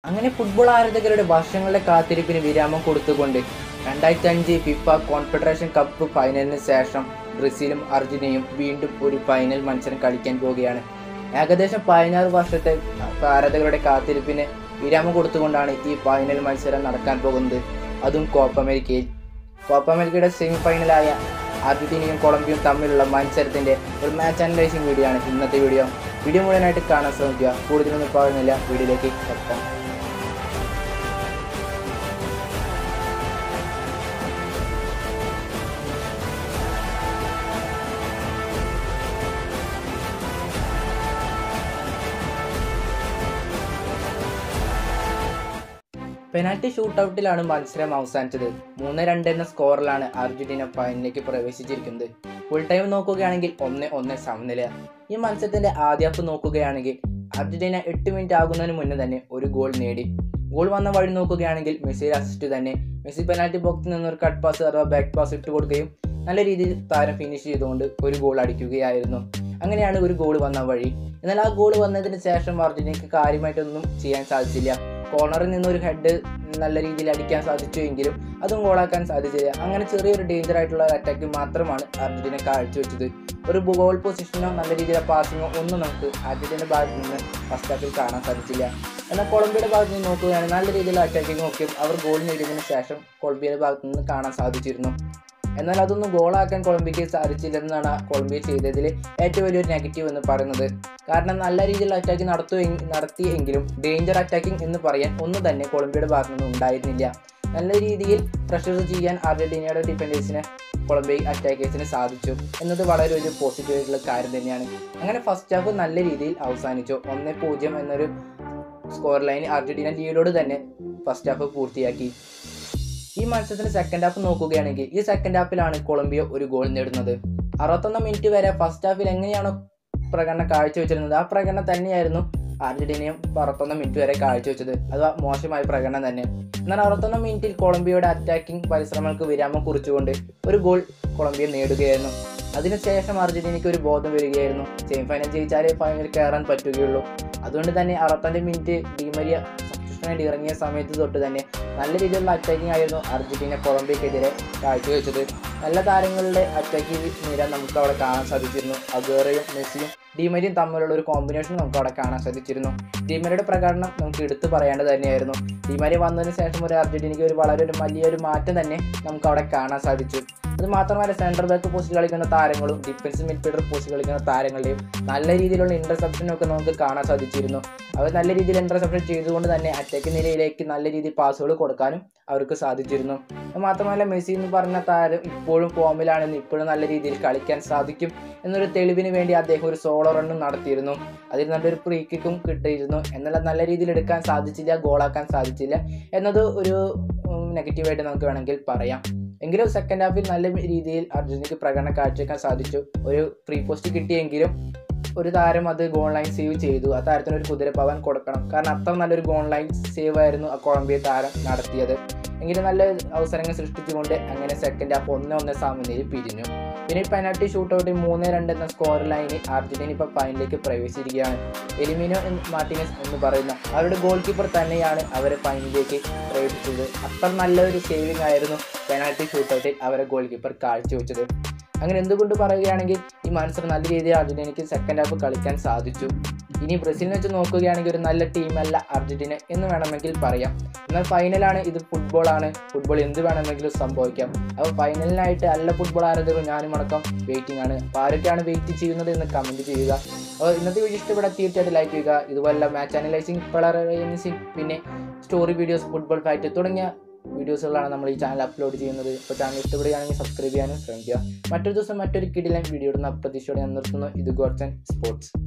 അങ്ങനെ ഫുട്ബോൾ ആരാധകരുടെ വർഷങ്ങളുടെ കാത്തിരിപ്പിന് വിരാമം കൊടുത്തുകൊണ്ട് രണ്ടായിരത്തി അഞ്ച് ഫിഫ കോൺഫെഡറേഷൻ കപ്പ് ഫൈനലിന് ശേഷം ബ്രസീലും അർജന്റീനയും വീണ്ടും ഒരു ഫൈനൽ മത്സരം കളിക്കാൻ പോവുകയാണ് ഏകദേശം പതിനാറ് വർഷത്തെ ആരാധകരുടെ കാത്തിരിപ്പിന് വിരാമം കൊടുത്തുകൊണ്ടാണ് ഈ ഫൈനൽ മത്സരം നടക്കാൻ പോകുന്നത് അതും കോപ്പ അമേരിക്കയിൽ കോപ്പ അമേരിക്കയുടെ സെമി ഫൈനലായ അർജന്റീനയും കൊളംബിയയും തമ്മിലുള്ള മത്സരത്തിന്റെ ഒരു മാച്ച് അനലൈസിംഗ് വീഡിയോ ആണ് ഇന്നത്തെ വീഡിയോ വീഡിയോ മുഴുവനായിട്ട് കാണാൻ ശ്രമിക്കുക കൂടുതലൊന്നും പറയുന്നില്ല വീഡിയോയിലേക്ക് എത്താം പെനാൽറ്റി ഷൂട്ടൗട്ടിലാണ് മത്സരം അവസാനിച്ചത് മൂന്ന് രണ്ട് എന്ന സ്കോറിലാണ് അർജന്റീന ഫൈനലിലേക്ക് പ്രവേശിച്ചിരിക്കുന്നത് ഫുൾ ടൈം നോക്കുകയാണെങ്കിൽ ഒന്ന് ഒന്ന് സമനില ഈ മത്സരത്തിന്റെ ആദ്യ ഹാഫ് നോക്കുകയാണെങ്കിൽ അർജന്റീന എട്ട് മിനിറ്റ് ആകുന്നതിന് മുന്നേ തന്നെ ഒരു ഗോൾ നേടി ഗോൾ വന്ന വഴി നോക്കുകയാണെങ്കിൽ മെസ്സിയുടെ അസിസ്റ്റ് തന്നെ മെസ്സി പെനാൽറ്റി ബോക്സിൽ നിന്ന് ഒരു കട്ട് പാസ് അഥവാ ബാക്ക് പാസ് ഇട്ട് കൊടുക്കുകയും നല്ല രീതിയിൽ താരം ഫിനിഷ് ചെയ്തുകൊണ്ട് ഒരു ഗോൾ അടിക്കുകയായിരുന്നു അങ്ങനെയാണ് ഒരു ഗോൾ വന്ന വഴി എന്നാൽ ആ ഗോൾ വന്നതിന് ശേഷം അർജന്റീനയ്ക്ക് കാര്യമായിട്ടൊന്നും ചെയ്യാൻ സാധിച്ചില്ല കോർണറിൽ നിന്ന് ഒരു ഹെഡ് നല്ല രീതിയിൽ അടിക്കാൻ സാധിച്ചു എങ്കിലും അതും ഗോളാക്കാൻ സാധിച്ചില്ല അങ്ങനെ ചെറിയൊരു ഡേഞ്ചർ ആയിട്ടുള്ള ഒരു അറ്റാക്ക് മാത്രമാണ് അർജന്റീന കാഴ്ചവെച്ചത് ഒരു ഗോൾ പൊസിഷനോ നല്ല രീതിയിലുള്ള പാസിങ്ങോ ഒന്നും നമുക്ക് അർജന്റീനയുടെ ഭാഗത്ത് നിന്ന് ഫസ്റ്റ് ഹാഫിൽ കാണാൻ സാധിച്ചില്ല എന്നാൽ കൊളംബിയയുടെ ഭാഗത്ത് നിന്ന് നോക്കുകയാണെങ്കിൽ നല്ല രീതിയിലുള്ള അറ്റാക്കിംഗ് നോക്കിയും അവർ ഗോൾ നേടിയതിനു ശേഷം കൊളംബിയയുടെ ഭാഗത്ത് നിന്ന് കാണാൻ സാധിച്ചിരുന്നു എന്നാൽ അതൊന്നും ഗോളാക്കാൻ കൊളംബിയക്ക് സാധിച്ചില്ലെന്നാണ് കൊളംബിയ ചെയ്തതിൽ ഏറ്റവും വലിയൊരു നെഗറ്റീവ് എന്ന് പറയുന്നത് കാരണം നല്ല രീതിയിലുള്ള അറ്റാക്കിംഗ് നടത്തു നടത്തിയെങ്കിലും ഡേഞ്ചർ അറ്റാക്കിംഗ് എന്ന് പറയാൻ ഒന്നും തന്നെ കൊളംബിയയുടെ ഭാഗത്തു നിന്ന് ഉണ്ടായിരുന്നില്ല നല്ല രീതിയിൽ പ്രഷർ ചെയ്യാൻ അർജന്റീനയുടെ ഡിഫൻഡേഴ്സിന് കൊളംബിയ അറ്റാക്കേഴ്സിന് സാധിച്ചു എന്നത് വളരെ ഒരു പോസിറ്റീവ് ആയിട്ടുള്ള കാര്യം തന്നെയാണ് അങ്ങനെ ഫസ്റ്റ് ഹാഫ് നല്ല രീതിയിൽ അവസാനിച്ചു ഒന്ന് പൂജ്യം എന്നൊരു സ്കോർ ലൈൻ അർജന്റീന ലീഡോട് തന്നെ ഫസ്റ്റ് ഹാഫ് പൂർത്തിയാക്കി ഈ മത്സരത്തിന് സെക്കൻഡ് ഹാഫ് നോക്കുകയാണെങ്കിൽ ഈ സെക്കൻഡ് ഹാഫിലാണ് കൊളംബിയ ഒരു ഗോൾ നേടുന്നത് അറുപത്തൊന്നാം മിനിറ്റ് വരെ ഫസ്റ്റ് ഹാഫിൽ എങ്ങനെയാണോ പ്രകടനം കാഴ്ചവെച്ചിരുന്നത് ആ പ്രകടനം തന്നെയായിരുന്നു അർജന്റീനയും അറുപത്തൊന്നാം മിനിറ്റ് വരെ കാഴ്ചവെച്ചത് അത് മോശമായ പ്രകടനം തന്നെ എന്നാൽ അറുപത്തൊന്നാം മിനിറ്റിൽ കൊളംബിയയുടെ അറ്റാക്കിംഗ് പരിശ്രമങ്ങൾക്ക് വിരാമം കുറിച്ചുകൊണ്ട് ഒരു ഗോൾ കൊളംബിയ നേടുകയായിരുന്നു അതിനുശേഷം അർജന്റീനയ്ക്ക് ഒരു ബോധം വരികയായിരുന്നു സെമി ഫൈനൽ ജയിച്ചാലേ ഫൈനൽ കയറാൻ പറ്റുകയുള്ളൂ അതുകൊണ്ട് തന്നെ അറുപത്തഞ്ച് മിനിറ്റ് ഡിമരിയ സബ്സ്റ്റിറ്റ്യൂഷനായിട്ട് ഇറങ്ങിയ സമയത്ത് തൊട്ട് തന്നെ നല്ല രീതിയിലുള്ള അറ്റാക്കിംഗ് ആയിരുന്നു അർജന്റീന കൊളംബിയക്കെതിരെ കാഴ്ചവെച്ചത് നല്ല താരങ്ങളുടെ അറ്റാക്കിംഗ് നിര നമുക്ക് അവിടെ കാണാൻ സാധിച്ചിരുന്നു അഗേറയും മെസ്സിയും ഡിമരിയും തമ്മിലുള്ള ഒരു കോമ്പിനേഷൻ നമുക്ക് അവിടെ കാണാൻ സാധിച്ചിരുന്നു ഡിമരിയുടെ പ്രകടനം നമുക്ക് എടുത്തു പറയേണ്ടത് തന്നെയായിരുന്നു ഡിമരി വന്നതിന് ശേഷം ഒരു അർജന്റീനയ്ക്ക് ഒരു വളരെ ഒരു വലിയൊരു മാറ്റം തന്നെ നമുക്ക് അവിടെ കാണാൻ സാധിച്ചു അത് മാത്രമല്ല സെൻട്രൽ ബാക്ക് പോസ്റ്റ് കളിക്കുന്ന താരങ്ങളും ഡിഫൻസ് മിഡ്ഫീൽഡർ പോസ്റ്റ് കളിക്കുന്ന താരങ്ങളുടെയും നല്ല രീതിയിലുള്ള ഇന്റർസെപ്ഷനും ഒക്കെ നമുക്ക് കാണാൻ സാധിച്ചിരുന്നു അവർ നല്ല രീതിയിൽ ഇന്റർസെപ്ഷൻ ചെയ്തുകൊണ്ട് തന്നെ അറ്റാക്ക് നിലയിലേക്ക് നല്ല രീതിയിൽ പാസുകൾ കൊടുക്കാനും അവർക്ക് സാധിച്ചിരുന്നു അത് മാത്രമല്ല മെസ്സി എന്ന് പറഞ്ഞ താരം ഇപ്പോഴും ഫോമിലാണെന്ന് ഇപ്പോഴും നല്ല രീതിയിൽ കളിക്കാൻ സാധിക്കും എന്നൊരു തെളിവിന് വേണ്ടി അദ്ദേഹം ഒരു സോളോ റണ്ണും നടത്തിയിരുന്നു അതിൽ നല്ലൊരു ഫ്രീ കിക്കും കിട്ടിയിരുന്നു എന്നാൽ നല്ല രീതിയിൽ എടുക്കാൻ സാധിച്ചില്ല ഗോളാക്കാൻ സാധിച്ചില്ല എന്നത് ഒരു നെഗറ്റീവായിട്ട് നമുക്ക് വേണമെങ്കിൽ പറയാം എങ്കിലും സെക്കൻഡ് ഹാഫിൽ നല്ല രീതിയിൽ അർജന്റീനയ്ക്ക് പ്രകടനം കാഴ്ചവെക്കാൻ സാധിച്ചു ഒരു ഫ്രീ പോസ്റ്റ് കിട്ടിയെങ്കിലും ഒരു താരം അത് ഗോൾ ലൈൻ സേവ് ചെയ്തു ആ താരത്തിന് ഒരു കുതിര പവൻ കൊടുക്കണം കാരണം അത്ര നല്ലൊരു ഗോൾ ലൈൻ സേവ് ആയിരുന്നു ആ കൊളംബിയ താരം നടത്തിയത് എങ്കിലും നല്ല അവസരങ്ങൾ സൃഷ്ടിച്ചുകൊണ്ട് അങ്ങനെ സെക്കൻഡ് ഹാഫ് ഒന്ന് ഒന്ന് സമനിലയിൽ പിരിഞ്ഞു പിന്നെ പെനാൽറ്റി ഷൂട്ടൗട്ടിൽ മൂന്ന് രണ്ട് എന്ന സ്കോർ ലൈനിൽ അർജന്റീന ഇപ്പോൾ ഫൈനലിലേക്ക് പ്രവേശിച്ചിരിക്കുകയാണ് എലിമിനോ മാർട്ടിനസ് എന്ന് പറയുന്ന അവരുടെ ഗോൾ കീപ്പർ തന്നെയാണ് അവരെ ഫൈനലിലേക്ക് പ്രവേശിച്ചത് അത്ര നല്ലൊരു സേവിങ് ആയിരുന്നു പെനാൽറ്റി ഷൂട്ടൗട്ടിൽ അവരെ ഗോൾ കീപ്പർ കാഴ്ചവെച്ചത് അങ്ങനെ എന്തുകൊണ്ട് പറയുകയാണെങ്കിൽ ഈ മത്സരം നല്ല രീതിയിൽ അർജന്റീനയ്ക്ക് സെക്കൻഡ് ഹാഫ് കളിക്കാൻ സാധിച്ചു ഇനി ബ്രസീലിനെ വെച്ച് നോക്കുകയാണെങ്കിൽ ഒരു നല്ല ടീമല്ല അർജന്റീന എന്ന് വേണമെങ്കിൽ പറയാം എന്നാൽ ഫൈനലാണ് ഇത് ഫുട്ബോളാണ് ഫുട്ബോൾ എന്ത് വേണമെങ്കിലും സംഭവിക്കാം അപ്പോൾ ഫൈനലിനായിട്ട് നല്ല ഫുട്ബോൾ ആരാധകരും ഞാനും അടക്കം വെയിറ്റിംഗ് ആണ് അപ്പോൾ ആരൊക്കെയാണ് വെയിറ്റ് ചെയ്യുന്നത് എന്ന് കമൻറ്റ് ചെയ്യുക അപ്പോൾ ഇന്നത്തെ വീഡിയോ ഇഷ്ടപ്പെട്ടാൽ തീർച്ചയായിട്ടും ലൈക്ക് ചെയ്യുക ഇതുപോലെ മാച്ച് അനലൈസിങ് കളറൈസിങ് പിന്നെ സ്റ്റോറി വീഡിയോസ് ഫുട്ബോൾ ഫാക്റ്റ് തുടങ്ങിയ വീഡിയോസുകളാണ് നമ്മൾ ഈ ചാനൽ അപ്ലോഡ് ചെയ്യുന്നത് അപ്പോൾ ചാനൽ ഇഷ്ടപ്പെടുകയാണെങ്കിൽ സബ്സ്ക്രൈബ് ചെയ്യാനും ശ്രമിക്കുക മറ്റൊരു ദിവസം മറ്റൊരു കിടിലൻ വീഡിയോ ഇടുന്ന പ്രതീക്ഷയോടെ ഞാൻ നിർത്തുന്നു ഇത് ഗോഡ്സൺ സ്പോർട്സ്